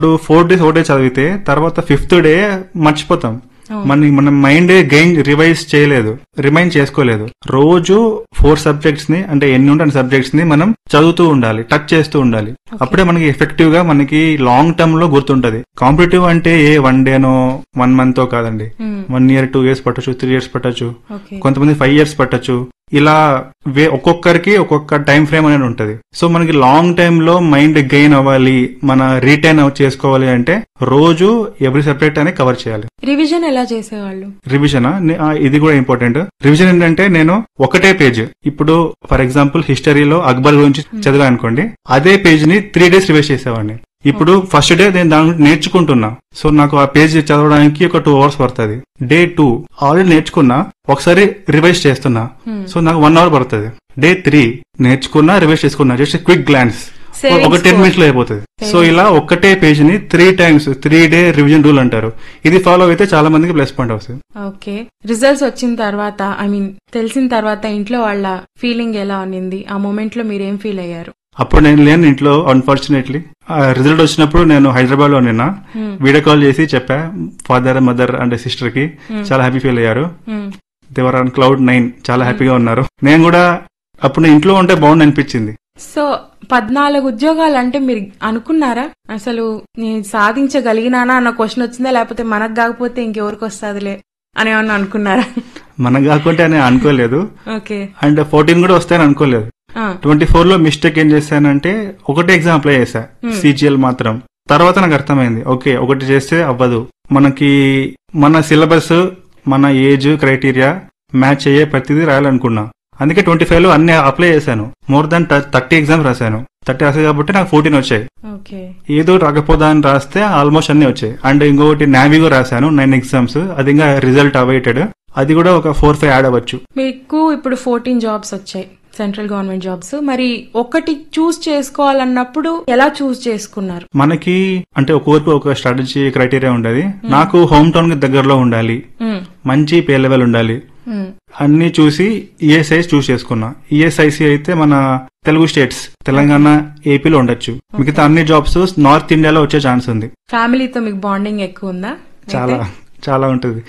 ఇప్పుడు four days ఒకటే చదివితే తర్వాత ఫిఫ్త్ డే మర్చిపోతాం అవును. మన మన మైండ్ గెయిన్ రివైజ్ చేయలేదు రిమైండ్ చేసుకోలేదు రోజు ఫోర్ సబ్జెక్ట్స్ ని అంటే ఎన్ని ఉంటాయి సబ్జెక్ట్స్ ని మనం చదువుతూ ఉండాలి టచ్ చేస్తూ ఉండాలి అప్పుడే మనకి ఎఫెక్టివ్ గా మనకి లాంగ్ టర్మ్ లో గుర్తుంటది కాంపిటేటివ్ అంటే ఏ వన్ డేనో వన్ మంత్ కాదండి మ్మ్. వన్ ఇయర్ టూ ఇయర్స్ పట్టొచ్చు త్రీ ఇయర్స్ పట్టొచ్చు ఓకే కొంతమంది ఫైవ్ ఇయర్స్ పట్టొచ్చు ఇలా వే ఒక్కొక్కరికి ఒక్కొక్క టైం ఫ్రేమ్ అనేది ఉంటది సో మనకి లాంగ్ టైమ్ లో మైండ్ గెయిన్ అవ్వాలి మన రీటైన్ చేసుకోవాలి అంటే రోజు ఎవ్రీ సబ్జెక్ట్ అనేది కవర్ చేయాలి రివిజన్ ఎలా చేసేవాళ్ళు రివిజన్ ఇది కూడా ఇంపార్టెంట్ రివిజన్ ఏంటంటే నేను ఒకటే పేజ్ ఇప్పుడు ఫర్ ఎగ్జాంపుల్ హిస్టరీలో అక్బర్ గురించి చదివా అనుకోండి అదే పేజ్ ని త్రీ డేస్ రివైజ్ చేసేవాడిని ఇప్పుడు ఫస్ట్ డే నేను దాని గురించి నేర్చుకుంటున్నా సో నాకు ఆ పేజ్ చదవడానికి ఒక టూ అవర్స్ పడుతుంది డే టూ ఆల్రెడీ నేర్చుకున్నా ఒకసారి రివైజ్ చేస్తున్నా Hmm. సో నాకు వన్ అవర్ పడుతుంది డే త్రీ నేర్చుకున్నా రివైజ్ చేసుకున్నా జస్ట్ క్విక్ గ్లాన్స్ Saving ఒక టెన్ score. మినిట్స్ లో అయిపోతుంది సో Saving. ఇలా ఒక్కటే పేజ్ ని three times three day revision rule అంటారు ఇది ఫాలో అయితే చాలా మందికి ప్లస్ పాయింట్ వస్తుంది ఓకే రిజల్ట్స్ వచ్చిన తర్వాత ఐ మీన్ తెలిసిన తర్వాత ఇంట్లో వాళ్ళ ఫీలింగ్ ఎలా ఉన్నింది ఆ మూమెంట్ లో మీరేం ఫీల్ అయ్యారు అప్పుడు నేను లేను ఇంట్లో అన్ఫార్చునేట్లీ రిజల్ట్ వచ్చినప్పుడు నేను హైదరాబాద్ లో నిన్న Hmm. వీడియో కాల్ చేసి చెప్పా ఫాదర్ మదర్ అండ్ సిస్టర్ కి చాలా హ్యాపీ ఫీల్ అయ్యారు మ్మ్. దేవర్ ఆన్ క్లౌడ్ నైన్ చాలా హ్యాపీగా ఉన్నారు నేను కూడా అప్పుడు నేను ఇంట్లో ఉంటే బాగుంది అనిపించింది సో పద్నాలుగు ఉద్యోగాలు అంటే మీరు అనుకున్నారా అసలు నేను సాధించగలిగినానా అన్న క్వశ్చన్ వచ్చిందా లేకపోతే మనకు కాకపోతే ఇంకెవరికి వస్తుందిలే అని ఏమన్నా అనుకున్నారా మనం కాకుంటే అని అనుకోలేదు ఓకే అండ్ ఫోర్టీన్ కూడా వస్తాయని అనుకోలేదు ఆ, ట్వంటీ ఫోర్ లో మిస్టేక్ ఏం చేశానంటే ఒకటే ఎగ్జామ్ అప్లై చేశా సిజిఎల్ మాత్రం తర్వాత నాకు అర్థమైంది ఓకే ఒకటి చేస్తే అవ్వదు మనకి మన సిలబస్ మన ఏజ్ క్రైటీరియా మ్యాచ్ అయ్యే ప్రతిదీ రాయాలనుకున్నా అందుకే ట్వంటీ ఫైవ్ లో అన్ని అప్లై చేశాను మోర్ దాన్ థర్టీ ఎగ్జామ్స్ రాశాను థర్టీ రాసాయి కాబట్టి నాకు ఫోర్టీన్ వచ్చాయి ఓకే ఏదో రాకపోదా అని రాస్తే ఆల్మోస్ట్ అన్ని వచ్చాయి అండ్ ఇంకొకటి నావీగో రాశాను నైన్ ఎగ్జామ్స్ అది ఇంకా రిజల్ట్ అవైటెడ్ అది కూడా ఒక ఫోర్ ఫైవ్ యాడ్ అవ్వచ్చు మీకు ఇప్పుడు ఫోర్టీన్ జాబ్స్ వచ్చాయి సెంట్రల్ గవర్నమెంట్ జాబ్స్ మరి ఒకటి చూస్ చేసుకోవాలన్నప్పుడు ఎలా చూస్ చేసుకున్నారు మనకి అంటే ఒక్కొక్కరికి ఒక స్ట్రాటజీ క్రైటీరియా ఉండదు నాకు హోమ్ టౌన్ కి దగ్గరలో ఉండాలి మ్మ్. మంచి పే లెవెల్ ఉండాలి మ్మ్. అన్ని చూసి ఈఎస్ఐ చూస్ చేసుకున్నా ఈఎస్ఐసి అయితే మన తెలుగు స్టేట్స్ తెలంగాణ ఏపీలో ఉండొచ్చు మిగతా అన్ని జాబ్స్ నార్త్ ఇండియాలో వచ్చే ఛాన్స్ ఉంది ఫ్యామిలీతో మీకు బాండింగ్ ఎక్కువ ఉందా చాలా చాలా ఉంటుంది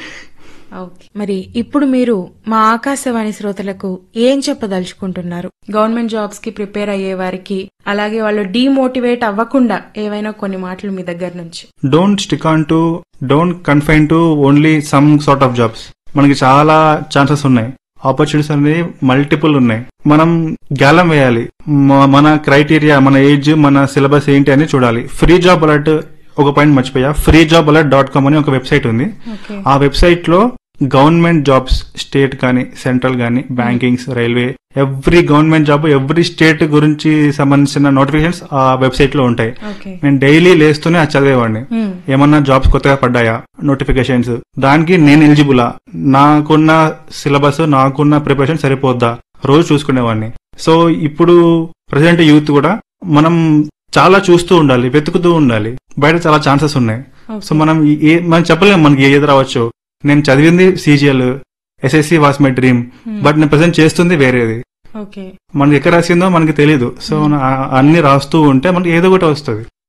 ఓకే మరి ఇప్పుడు మీరు మా ఆకాశవాణి శ్రోతలకు ఏం చెప్పదలుచుకుంటున్నారు గవర్నమెంట్ జాబ్స్ కి ప్రిపేర్ అయ్యే వారికి అలాగే వాళ్ళు డీమోటివేట్ అవ్వకుండా ఏవైనా కొన్ని మాటలు మీ దగ్గర నుంచి don't stick on to don't confine to only some sort of jobs మనకి చాలా ఛాన్సెస్ ఉన్నాయి ఆపర్చునిటీస్ అనేవి మల్టిపుల్ ఉన్నాయి మనం గ్యాలం వేయాలి మ- మన క్రైటీరియా మన ఏజ్ మన సిలబస్ ఏంటి అని చూడాలి ఫ్రీ జాబ్ అలర్ట్ ఒక పాయింట్ మర్చిపోయా free job alert dot com అని ఒక వెబ్సైట్ ఉంది ఓకే ఆ వెబ్సైట్ లో గవర్నమెంట్ జాబ్స్ స్టేట్ కానీ సెంట్రల్ కానీ bankings railway every government job every state గురించి సంబంధించిన నోటిఫికేషన్స్ ఆ వెబ్సైట్ లో ఉంటాయి ఓకే నేను డైలీ లేస్తూనే అది చదివేవాడిని మ్మ్. ఏమన్నా జాబ్స్ కొత్తగా పడ్డాయా నోటిఫికేషన్స్ దానికి నేను ఎలిజిబులా నాకున్న సిలబస్ నాకున్న ప్రిపరేషన్ సరిపోద్దా రోజు చూసుకునేవాడిని సో ఇప్పుడు ప్రజెంట్ యూత్ కూడా మనం చాలా చూస్తూ ఉండాలి వెతుకుతూ ఉండాలి బయట చాలా ఛాన్సెస్ ఉన్నాయి ఓకే. సో మనం ఈ- ఏ మనం చెప్పలేము మనకి ఏది రావచ్చు నేను చదివింది CGL SSC was my dream but నేను ప్రజెంట్ చేస్తుంది వేరేది ఓకే మనకి ఎక్కడ రాసిందో మనకి తెలియదు సో నా- అన్ని రాస్తూ ఉంటే మనకి ఏదో ఒకటి వస్తుంది